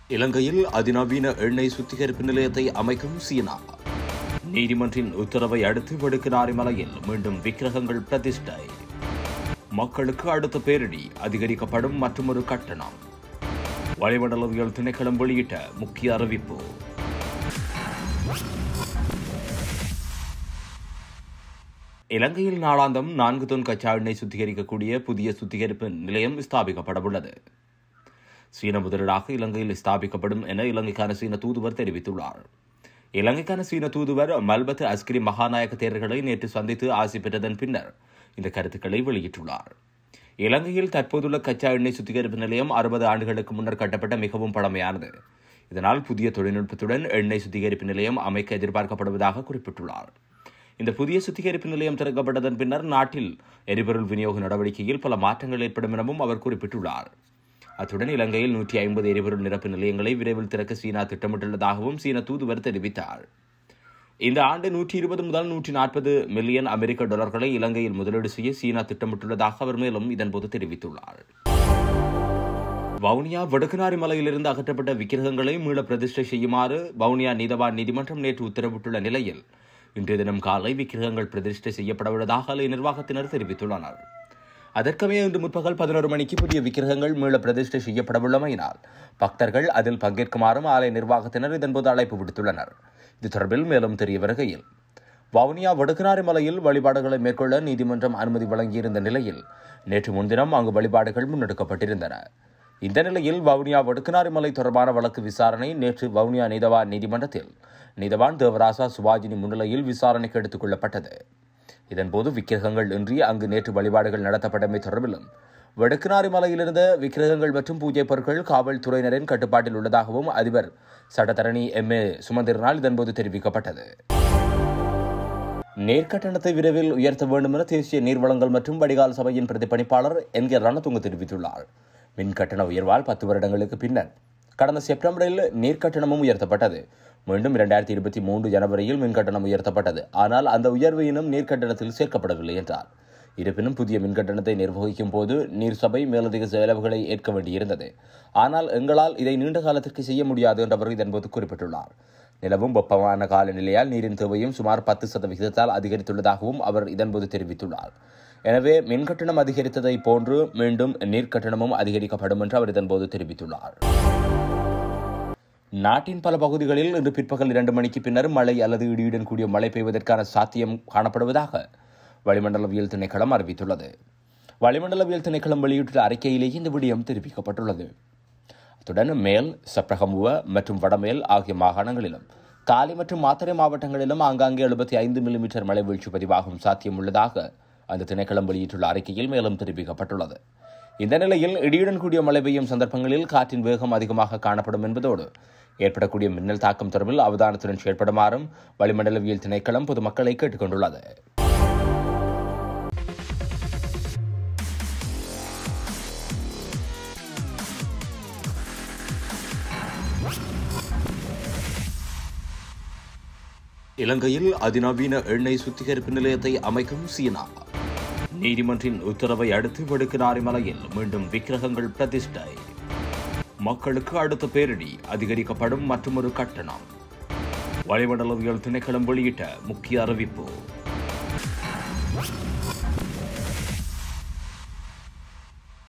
இலங்கையில் அதிநவீன எண்ணெய் சுத்திகரிப்பு நிலையத்தை அமைக்கும் சீனா நீதிமன்றின் உத்தரவை அடுத்து வடுக்கினாரி மலையில் மீண்டும் விக்கிரகங்கள் பிரதிஷ்டை மக்களுக்கு அடுத்த பேரிடி அதிகரிக்கப்படும் மற்றொரு கட்டணம் வளிமண்டலவியல் திணைக்களம் வெளியிட்ட முக்கிய அறிவிப்பு இலங்கையில் நாளாந்தம் நான்கு தொன் கச்சா எண்ணெய் சுத்திகரிக்கக்கூடிய புதிய சுத்திகரிப்பு நிலையம் ஸ்தாபிக்கப்படவுள்ளது சீன முதலீடாக இலங்கையில் ஸ்தாபிக்கப்படும் என இலங்கைக்கான சீன தூதுவர் தெரிவித்துள்ளார் இலங்கைக்கான சீன தூதுவர் மல்பத் அஸ்கிரி மகாநாயக தேரர்களை நேற்று சந்தித்து ஆசி பெற்றதன் பின்னர் இந்த கருத்துக்களை வெளியிட்டுள்ளார் இலங்கையில் தற்போதுள்ள கச்சா எண்ணெய் சுத்திகரிப்பு நிலையம் அறுபது ஆண்டுகளுக்கு முன்னர் கட்டப்பட்ட மிகவும் பழமையானது இதனால் புதிய தொழில்நுட்பத்துடன் எண்ணெய் சுத்திகரிப்பு நிலையம் அமைக்க எதிர்பார்க்கப்படுவதாக குறிப்பிட்டுள்ளார் இந்த புதிய சுத்திகரிப்பு நிலையம் திறக்கப்பட்டதன் பின்னர் நாட்டில் எரிபொருள் விநியோக நடவடிக்கையில் பல மாற்றங்கள் ஏற்படும் எனவும் அவர் குறிப்பிட்டுள்ளார் அத்துடன் இலங்கையில் நூற்றி ஐம்பது எரிபொருள் நிரப்பு நிலையங்களை விரைவில் திறக்க சீனா திட்டமிட்டுள்ளதாகவும் சீன தூதுவர் தெரிவித்தார் இந்த ஆண்டு நூற்றி இருபது முதல் நூற்றி நாற்பது மில்லியன் அமெரிக்க டாலர்களை இலங்கையில் முதலீடு செய்ய சீனா திட்டமிட்டுள்ளதாக அவர் மேலும் இதன்போது தெரிவித்துள்ளார் வவுனியா வடக்குநாரி மலையிலிருந்து அகற்றப்பட்ட விக்கிரகங்களை மீள பிரதிஷ்டை செய்யுமாறு வவுனியா நீதவான் நீதிமன்றம் நேற்று உத்தரவிட்டுள்ள நிலையில் இன்றைய தினம் காலை விக்கிரகங்கள் பிரதிஷ்டை செய்யப்படவுள்ளதாக ஆலய நிர்வாகத்தினர் தெரிவித்துள்ளனர் அதற்கமே இன்று முற்பகல் பதினோரு மணிக்கு புதிய விக்கிரகங்கள் மீள பிரதிஷ்டை செய்யப்படவுள்ளமையினால் பக்தர்கள் அதில் பங்கேற்குமாறும் ஆலய நிர்வாகத்தினர் இதன்போது அழைப்பு விடுத்துள்ளனர் இது தொடர்பில் மேலும் தெரிய வருகையில் வவுனியா வடுக்கனாரி மலையில் வழிபாடுகளை மேற்கொள்ள நீதிமன்றம் அனுமதி வழங்கியிருந்த நிலையில் நேற்று முன்தினம் அங்கு வழிபாடுகள் முன்னெடுக்கப்பட்டிருந்தன இந்த நிலையில் வவுனியா வடுக்கனாரி மலை தொடர்பான வழக்கு விசாரணை நேற்று வவுனியா நீதவான் நீதிமன்றத்தில் நீதவான் தேவராசா சுபாஜினி முன்னிலையில் விசாரணைக்கு எடுத்துக் கொள்ளப்பட்டது இதன்போது விக்கிரகங்கள் இன்றி அங்கு நேற்று வழிபாடுகள் நடத்தப்பட்டமை தொடர்பிலும் வடக்குநாரி மலையிலிருந்த விக்கிரகங்கள் மற்றும் பூஜை பொருட்கள் காவல்துறையினரின் கட்டுப்பாட்டில் உள்ளதாகவும் அதிபர் சட்டத்தரணி எம் ஏ சுமந்திரனால் இதன்போது தெரிவிக்கப்பட்டது நேர்கட்டணத்தை விரைவில் உயர்த்த வேண்டும் என தேசிய நீர்வளங்கள் மற்றும் வடிகால் சபையின் பிரதிபலிப்பாளர் என் கே ரணதுங்க தெரிவித்துள்ளார் மின் கட்டண உயர்வால் பத்து வருடங்களுக்கு பின்னர் கடந்த செப்டம்பரில் நீர்க்கட்டணமும் உயர்த்தப்பட்டது மீண்டும் இரண்டாயிரத்தி இருபத்தி மூன்று ஜனவரியில் மின்கட்டணம் உயர்த்தப்பட்டது ஆனால் அந்த உயர்வு இன்னும் நீர்க்கட்டணத்தில் சேர்க்கப்படவில்லை என்றார் இருப்பினும் புதிய மின்கட்டணத்தை நிர்வகிக்கும் போது நீர் சபை மேலதிக செலவுகளை ஏற்க வேண்டியிருந்தது ஆனால் எங்களால் இதை நீண்ட காலத்திற்கு செய்ய முடியாது என்று அவர் இதன்போது குறிப்பிட்டுள்ளார் நிலவும் வெப்பமான காலநிலையால் நீரின் தேவையும் சுமார் பத்து சதவிகிதத்தால் அதிகரித்துள்ளதாகவும் அவர் இதன்போது தெரிவித்துள்ளார் எனவே மின்கட்டணம் அதிகரித்ததை போன்று மீண்டும் நீர்க்கட்டணமும் அதிகரிக்கப்படும் என்று அவர் இதன்போது தெரிவித்துள்ளார் நாட்டின் பல பகுதிகளில் இன்று பிற்பகல் இரண்டு மணிக்கு பின்னர் மழை அல்லது இடியுடன் கூடிய மழை பெய்வதற்கான சாத்தியம் காணப்படுவதாக வளிமண்டலவியல் திணைக்களம் அறிவித்துள்ளது வளிமண்டலவியல் திணைக்களம் வெளியிட்டுள்ள அறிக்கையிலேயே இந்த விடயம் தெரிவிக்கப்பட்டுள்ளது அத்துடன் மேல் சப்ரகமுவ மற்றும் வடமேல் ஆகிய மாகாணங்களிலும் காலி மற்றும் மாத்தறை மாவட்டங்களிலும் ஆங்காங்கே எழுபத்தி ஐந்து மில்லிமீட்டர் மழை வீழ்ச்சி பதிவாகும் சாத்தியம் உள்ளதாக அந்த திணைக்களம் வெளியிட்டுள்ள அறிக்கையில் மேலும் தெரிவிக்கப்பட்டுள்ளது இந்த நிலையில் இடியுடன் கூடிய மழை பெய்யும் சந்தர்ப்பங்களில் காற்றின் வேகம் அதிகமாக காணப்படும் என்பதோடு ஏற்படக்கூடிய மின்னல் தாக்கம் தொடர்பில் அவதானத்துடன் செயற்படுமாறும் வளிமண்டலவியல் திணைக்களம் பொதுமக்களை கேட்டுக் கொண்டுள்ளது இலங்கையில் அதிநவீன எண்ணெய் சுத்திகரிப்பு நிலையத்தை அமைக்கும் சீனா நீதிமன்றின் உத்தரவை அடுத்து வடுக்கினாரி மலையில் மீண்டும் விக்கிரகங்கள் பிரதிஷ்டை மக்களுக்கு அடுத்த பேரிடி அதிகரிக்கப்படும் மற்றொரு கட்டணம் வளிமண்டலவியல் திணைக்களம் வெளியிட்ட முக்கிய அறிவிப்பு